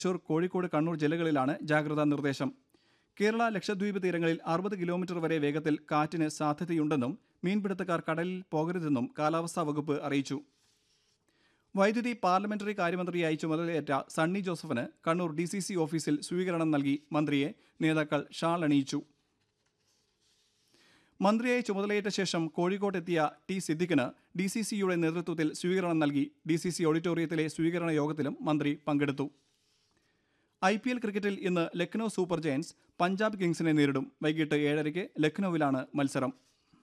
തൃശൂർ കോഴിക്കോട് കണ്ണൂർ ജില്ലകളിലാണ് ജാഗ്രതാ നിർദ്ദേശം കേരള ലക്ഷദ്വീപ് തീരങ്ങളിൽ അറുപത് കിലോമീറ്റർ വരെ വേഗത്തിൽ കാറ്റിന് സാധ്യതയുണ്ടെന്നും മീൻപിടുത്തക്കാർ കടലിൽ പോകരുതെന്നും കാലാവസ്ഥാ വകുപ്പ് അറിയിച്ചു വൈദ്യുതി പാർലമെന്ററി കാര്യമന്ത്രിയായി ചുമതലയേറ്റ സണ്ണി ജോസഫിന് കണ്ണൂർ ഡി സി സി ഓഫീസിൽ സ്വീകരണം നൽകി മന്ത്രിയെ നേതാക്കൾ ഷാൾ അണിയിച്ചു മന്ത്രിയായി ചുമതലയേറ്റ ശേഷം കോഴിക്കോട്ടെത്തിയ ടി സിദ്ദിഖിന് ഡി സി സിയുടെ നേതൃത്വത്തിൽ സ്വീകരണം നൽകി ഡി സി സി ഓഡിറ്റോറിയത്തിലെ സ്വീകരണ യോഗത്തിലും മന്ത്രി പങ്കെടുത്തു ഐ പി എൽ ക്രിക്കറ്റിൽ ഇന്ന് ലക്നൌ സൂപ്പർ ജയൻസ് പഞ്ചാബ് കിങ്സിനെ നേരിടും വൈകിട്ട് ഏഴരയ്ക്ക് ലക്നൌവിലാണ് മത്സരം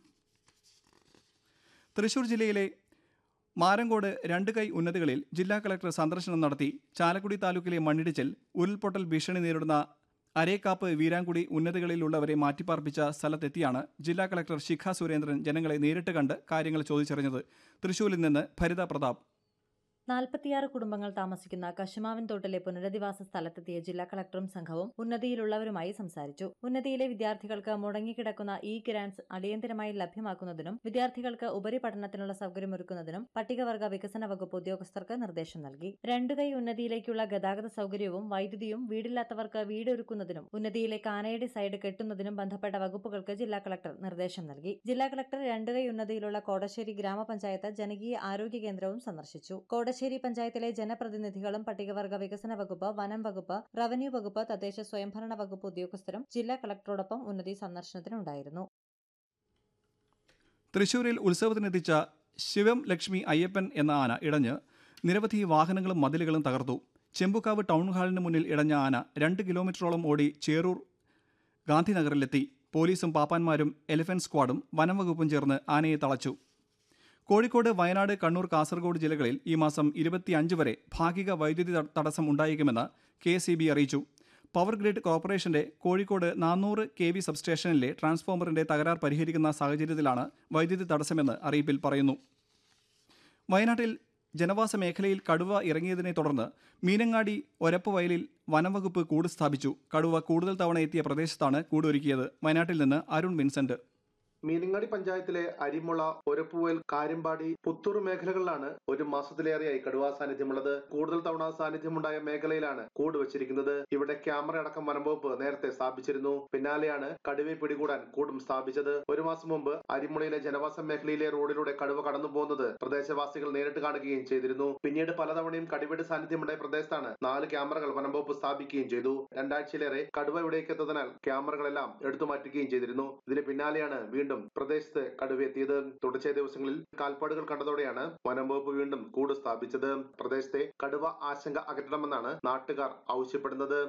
തൃശൂർ ജില്ലയിലെ മാരങ്കോട് രണ്ട് കൈ ഉന്നതികളിൽ ജില്ലാ കളക്ടർ സന്ദർശനം നടത്തി ചാലക്കുടി താലൂക്കിലെ മണ്ണിടിച്ചിൽ ഉരുൾപൊട്ടൽ ഭീഷണി നേരിടുന്ന അരേക്കാപ്പ് വീരാങ്കുടി ഉന്നതികളിലുള്ളവരെ മാറ്റിപ്പാർപ്പിച്ച സ്ഥലത്തെത്തിയാണ് ജില്ലാ കളക്ടർ ശിഖ സുരേന്ദ്രൻ ജനങ്ങളെ നേരിട്ട് കണ്ട് കാര്യങ്ങൾ ചോദിച്ചറിഞ്ഞത് തൃശൂരിൽ നിന്ന് ഭരിത പ്രതാപ് നാൽപ്പത്തിയാറ് കുടുംബങ്ങൾ താമസിക്കുന്ന കശുമാവിൻ തോട്ടിലെ പുനരധിവാസ സ്ഥലത്തെത്തിയ ജില്ലാ കളക്ടറും സംഘവും ഉന്നതിയിലുള്ളവരുമായി സംസാരിച്ചു ഉന്നതിയിലെ വിദ്യാർത്ഥികൾക്ക് മുടങ്ങിക്കിടക്കുന്ന ഇ ഗ്രാന്റ്സ് അടിയന്തരമായി ലഭ്യമാക്കുന്നതിനും വിദ്യാർത്ഥികൾക്ക് ഉപരിപഠനത്തിനുള്ള സൗകര്യമൊരുക്കുന്നതിനും പട്ടികവർഗ വികസന വകുപ്പ് ഉദ്യോഗസ്ഥർക്ക് നിർദ്ദേശം നൽകി രണ്ടുകൈ ഉന്നതിയിലേക്കുള്ള ഗതാഗത സൗകര്യവും വൈദ്യുതിയും വീടില്ലാത്തവർക്ക് വീടൊരുക്കുന്നതിനും ഉന്നതിയിലെ കാനയുടെ സൈഡ് കെട്ടുന്നതിനും ബന്ധപ്പെട്ട വകുപ്പുകൾക്ക് ജില്ലാ കളക്ടർ നിർദ്ദേശം നൽകി ജില്ലാ കളക്ടർ രണ്ടുകൈ ഉന്നതിയിലുള്ള കോടശ്ശേരി ഗ്രാമപഞ്ചായത്ത് ജനകീയ ആരോഗ്യ കേന്ദ്രവും സന്ദർശിച്ചു കോടശ്ശേരി പഞ്ചായത്തിലെ ജനപ്രതിനിധികളും പട്ടികവർഗ വികസന വകുപ്പ് വനം വകുപ്പ് റവന്യൂ വകുപ്പ് തദ്ദേശ സ്വയംഭരണ വകുപ്പ് ഉദ്യോഗസ്ഥരും ജില്ലാ കളക്ടറോടൊപ്പം ഉന്നതി സന്ദർശനത്തിനുണ്ടായിരുന്നു തൃശൂരിൽ ഉത്സവത്തിനെത്തിച്ച ശിവം ലക്ഷ്മി അയ്യപ്പൻ എന്ന ആന ഇടഞ്ഞ് നിരവധി വാഹനങ്ങളും മതിലുകളും തകർത്തു ചെമ്പുക്കാവ് ടൗൺ ഹാളിന് മുന്നിൽ ഇടഞ്ഞ ആന രണ്ട് കിലോമീറ്ററോളം ഓടി ചേറൂർ ഗാന്ധിനഗറിലെത്തി പോലീസും പാപ്പാന്മാരും എലിഫന്റ് സ്ക്വാഡും വനംവകുപ്പും ചേർന്ന് ആനയെ തളച്ചു കോഴിക്കോട് വയനാട് കണ്ണൂർ കാസർഗോഡ് ജില്ലകളിൽ ഈ മാസം ഇരുപത്തിയഞ്ച് വരെ ഭാഗിക വൈദ്യുതി ത- തടസ്സം ഉണ്ടായേക്കുമെന്ന് കെ സി ബി അറിയിച്ചു പവർ ഗ്രിഡ് കോർപ്പറേഷന്റെ കോഴിക്കോട് നാനൂറ് കെ വി സബ്സ്റ്റേഷനിലെ ട്രാൻസ്ഫോമറിന്റെ തകരാർ പരിഹരിക്കുന്ന സാഹചര്യത്തിലാണ് വൈദ്യുതി തടസ്സമെന്ന് അറിയിപ്പിൽ പറയുന്നു വയനാട്ടിൽ ജനവാസ മേഖലയിൽ കടുവ ഇറങ്ങിയതിനെ തുടർന്ന് മീനങ്ങാടി ഒരപ്പ് വയലിൽ വനംവകുപ്പ് കൂട് സ്ഥാപിച്ചു കടുവ കൂടുതൽ തവണ എത്തിയ പ്രദേശത്താണ് കൂടൊരുക്കിയത് വയനാട്ടിൽ നിന്ന് അരുൺ വിൻസെന്റ് മീനങ്ങാടി പഞ്ചായത്തിലെ അരിമുള ഒരപ്പുവൽ കാര്യമ്പാടി പുത്തൂർ മേഖലകളിലാണ് ഒരു മാസത്തിലേറെയായി കടുവാ സാന്നിധ്യമുള്ളത് കൂടുതൽ തവണ സാന്നിധ്യമുണ്ടായ മേഖലയിലാണ് കൂട് വെച്ചിരിക്കുന്നത് ഇവിടെ ക്യാമറ അടക്കം വനംവകുപ്പ് നേരത്തെ സ്ഥാപിച്ചിരുന്നു പിന്നാലെയാണ് കടുവയെ പിടികൂടാൻ കൂടും സ്ഥാപിച്ചത് ഒരു മാസം മുമ്പ് അരിമുളയിലെ ജനവാസ മേഖലയിലെ റോഡിലൂടെ കടുവ കടന്നു പോകുന്നത് പ്രദേശവാസികൾ നേരിട്ട് കാണുകയും ചെയ്തിരുന്നു പിന്നീട് പലതവണയും കടുവയുടെ സാന്നിധ്യമുണ്ടായ പ്രദേശത്താണ് നാല് ക്യാമറകൾ വനംവകുപ്പ് സ്ഥാപിക്കുകയും ചെയ്തു രണ്ടാഴ്ചയിലേറെ കടുവ ഇവിടേക്ക് എത്തുന്നതിനാൽ ക്യാമറകളെല്ലാം എടുത്തു മാറ്റുകയും ചെയ്തിരുന്നു ഇതിന് പിന്നാലെയാണ് വീണ്ടും പ്രദേശത്ത് കടുവ എത്തിയത് തുടർച്ചയായ ദിവസങ്ങളിൽ കാൽപ്പാടുകൾ കണ്ടതോടെയാണ് വനംവകുപ്പ് വീണ്ടും കൂട് സ്ഥാപിച്ചത് പ്രദേശത്തെ കടുവ ആശങ്ക അകറ്റണമെന്നാണ് നാട്ടുകാർ ആവശ്യപ്പെടുന്നത്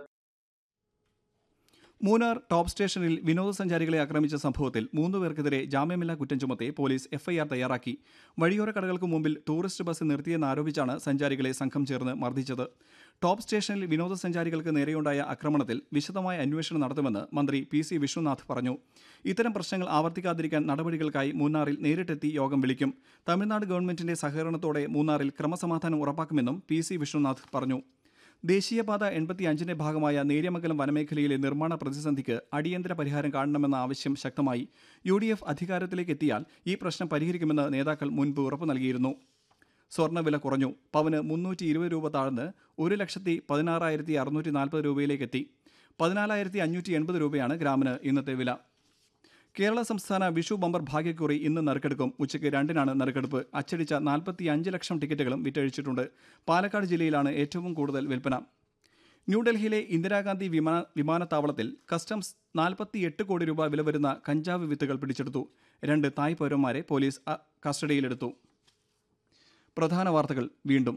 മൂന്നാർ ടോപ്പ് സ്റ്റേഷനിൽ വിനോദസഞ്ചാരികളെ ആക്രമിച്ച സംഭവത്തിൽ മൂന്ന് പേർക്കെതിരെ ജാമ്യമില്ലാ കുറ്റം ചുമത്തി പോലീസ് എഫ്ഐആർ തയ്യാറാക്കി വഴിയോര കടകൾക്ക് മുമ്പിൽ ടൂറിസ്റ്റ് ബസ് നിർത്തിയെന്നാരോപിച്ചാണ് സഞ്ചാരികളെ സംഘം ചേർന്ന് മർദ്ദിച്ചത് ടോപ്പ് സ്റ്റേഷനിൽ വിനോദസഞ്ചാരികൾക്ക് നേരെയുണ്ടായ ആക്രമണത്തിൽ വിശദമായ അന്വേഷണം നടത്തുമെന്ന് മന്ത്രി പി സി വിശ്വനാഥ് പറഞ്ഞു ഇത്തരം പ്രശ്നങ്ങൾ ആവർത്തിക്കാതിരിക്കാൻ നടപടികൾക്കായി മൂന്നാറിൽ നേരിട്ടെത്തി യോഗം വിളിക്കും തമിഴ്നാട് ഗവൺമെന്റിന്റെ സഹകരണത്തോടെ മൂന്നാറിൽ ക്രമസമാധാനം ഉറപ്പാക്കുമെന്നും പി സി വിശ്വനാഥ് പറഞ്ഞു ദേശീയപാത എൺപത്തി അഞ്ചിന്റെ ഭാഗമായ നേര്യമംഗലം വനമേഖലയിലെ നിർമ്മാണ പ്രതിസന്ധിക്ക് അടിയന്തര പരിഹാരം കാണണമെന്ന ആവശ്യം ശക്തമായി യു ഡി എഫ് അധികാരത്തിലേക്ക് എത്തിയാൽ ഈ പ്രശ്നം പരിഹരിക്കുമെന്ന് നേതാക്കൾ മുൻപ് ഉറപ്പു നൽകിയിരുന്നു സ്വർണ്ണവില കുറഞ്ഞു പവന് മുന്നൂറ്റി ഇരുപത് രൂപ താഴ്ന്ന് ഒരു ലക്ഷത്തി പതിനാറായിരത്തി അറുന്നൂറ്റി നാൽപ്പത് രൂപയിലേക്ക് എത്തി പതിനാലായിരത്തി അഞ്ഞൂറ്റി എൺപത് രൂപയാണ് ഗ്രാമിന് ഇന്നത്തെ വില കേരള സംസ്ഥാന വിഷു ബമ്പർ ഭാഗ്യക്കുറി ഇന്ന് നറുക്കെടുക്കും ഉച്ചയ്ക്ക് രണ്ടിനാണ് നറുക്കെടുപ്പ് അച്ചടിച്ച നാൽപ്പത്തി അഞ്ച് ലക്ഷം ടിക്കറ്റുകളും വിറ്റഴിച്ചിട്ടുണ്ട് പാലക്കാട് ജില്ലയിലാണ് ഏറ്റവും കൂടുതൽ വിൽപ്പന ന്യൂഡൽഹിയിലെ ഇന്ദിരാഗാന്ധി വിമാന വിമാനത്താവളത്തിൽ കസ്റ്റംസ് നാൽപ്പത്തിയെട്ട് കോടി രൂപ വില വരുന്ന കഞ്ചാവ് വിത്തുകൾ പിടിച്ചെടുത്തു രണ്ട് തായ് പൗരന്മാരെ പോലീസ് അ, കസ്റ്റഡിയിലെടുത്തു പ്രധാന വാർത്തകൾ വീണ്ടും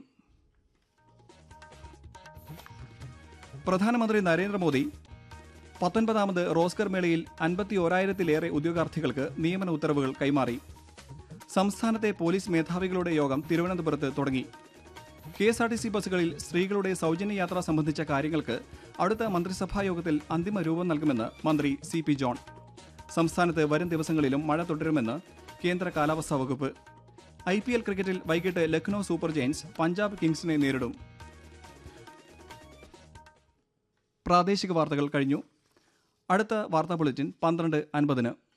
പ്രധാനമന്ത്രി നരേന്ദ്രമോദി പത്തൊൻപതാമത് റോസ്കർ മേളയിൽ അൻപത്തി ഓരായിരത്തിലേറെ ഉദ്യോഗാർത്ഥികൾക്ക് നിയമന ഉത്തരവുകൾ കൈമാറി സംസ്ഥാനത്തെ പോലീസ് മേധാവികളുടെ യോഗം തിരുവനന്തപുരത്ത് തുടങ്ങി K S R T C ബസ്സുകളിൽ സ്ത്രീകളുടെ സൗജന്യ യാത്ര സംബന്ധിച്ച കാര്യങ്ങൾക്ക് അടുത്ത മന്ത്രിസഭാ യോഗത്തിൽ അന്തിമ രൂപം നൽകുമെന്ന് മന്ത്രി സി പി ജോൺ സംസ്ഥാനത്ത് വരും ദിവസങ്ങളിലും മഴ തുടരുമെന്ന് കേന്ദ്ര കാലാവസ്ഥാ വകുപ്പ് ഐ പി എൽ ക്രിക്കറ്റിൽ വൈകിട്ട് ലക്നൌ സൂപ്പർ ജയൻസ് പഞ്ചാബ് കിങ്സിനെ നേരിടും പ്രാദേശിക വാർത്തകൾ കഴിഞ്ഞു അടുത്ത വാർത്താ ബുള്ളറ്റിൻ പന്ത്രണ്ട് അൻപതിന്